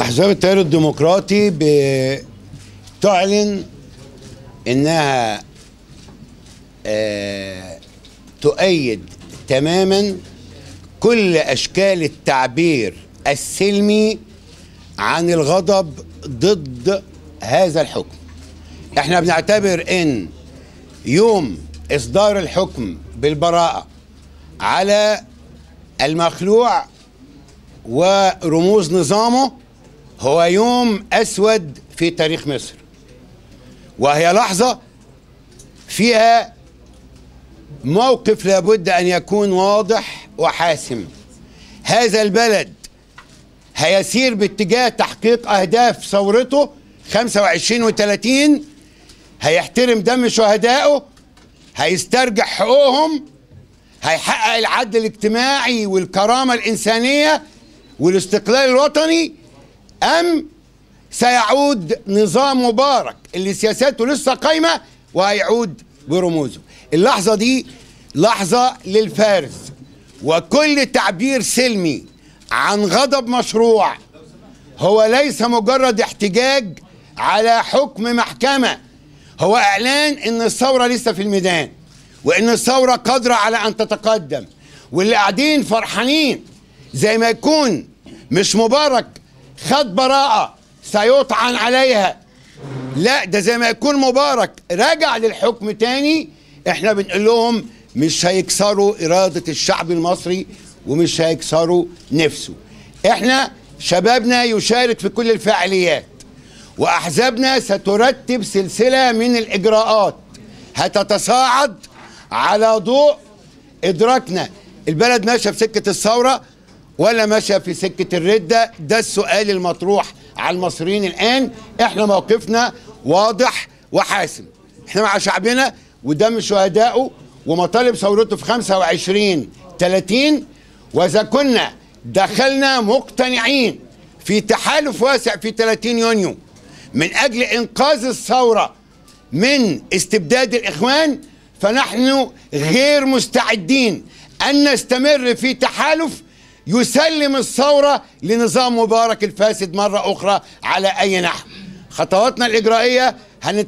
أحزاب التيار الديمقراطي بتعلن إنها آه، تؤيد تماما كل أشكال التعبير السلمي عن الغضب ضد هذا الحكم احنا بنعتبر ان يوم اصدار الحكم بالبراءة على المخلوع ورموز نظامه هو يوم اسود في تاريخ مصر وهي لحظة فيها موقف لابد ان يكون واضح وحاسم هذا البلد هيسير باتجاه تحقيق اهداف ثورته 25 و30 هيحترم دم شهدائه هيسترجع حقوقهم هيحقق العدل الاجتماعي والكرامة الإنسانية والاستقلال الوطني أم سيعود نظام مبارك اللي سياساته لسه قايمة وهيعود برموزه اللحظة دي لحظة للفارس وكل تعبير سلمي عن غضب مشروع هو ليس مجرد احتجاج على حكم محكمة هو اعلان ان الثورة لسه في الميدان وان الثورة قادرة على ان تتقدم واللي قاعدين فرحانين زي ما يكون مش مبارك خد براءة سيطعن عليها لا ده زي ما يكون مبارك رجع للحكم تاني احنا بنقول لهم مش هيكسروا إرادة الشعب المصري ومش هيكسروا نفسه احنا شبابنا يشارك في كل الفعاليات واحزابنا سترتب سلسله من الاجراءات هتتصاعد على ضوء ادراكنا البلد ماشيه في سكه الثوره ولا ماشيه في سكه الرده ده السؤال المطروح على المصريين الان احنا موقفنا واضح وحاسم احنا مع شعبنا ودم شهدائه ومطالب ثورته في 25 30 واذا كنا دخلنا مقتنعين في تحالف واسع في 30 يونيو من اجل انقاذ الثوره من استبداد الاخوان فنحن غير مستعدين ان نستمر في تحالف يسلم الثوره لنظام مبارك الفاسد مره اخرى على اي نحو خطواتنا الاجرائيه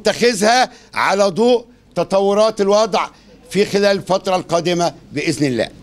هنتخذها على ضوء تطورات الوضع في خلال الفتره القادمه باذن الله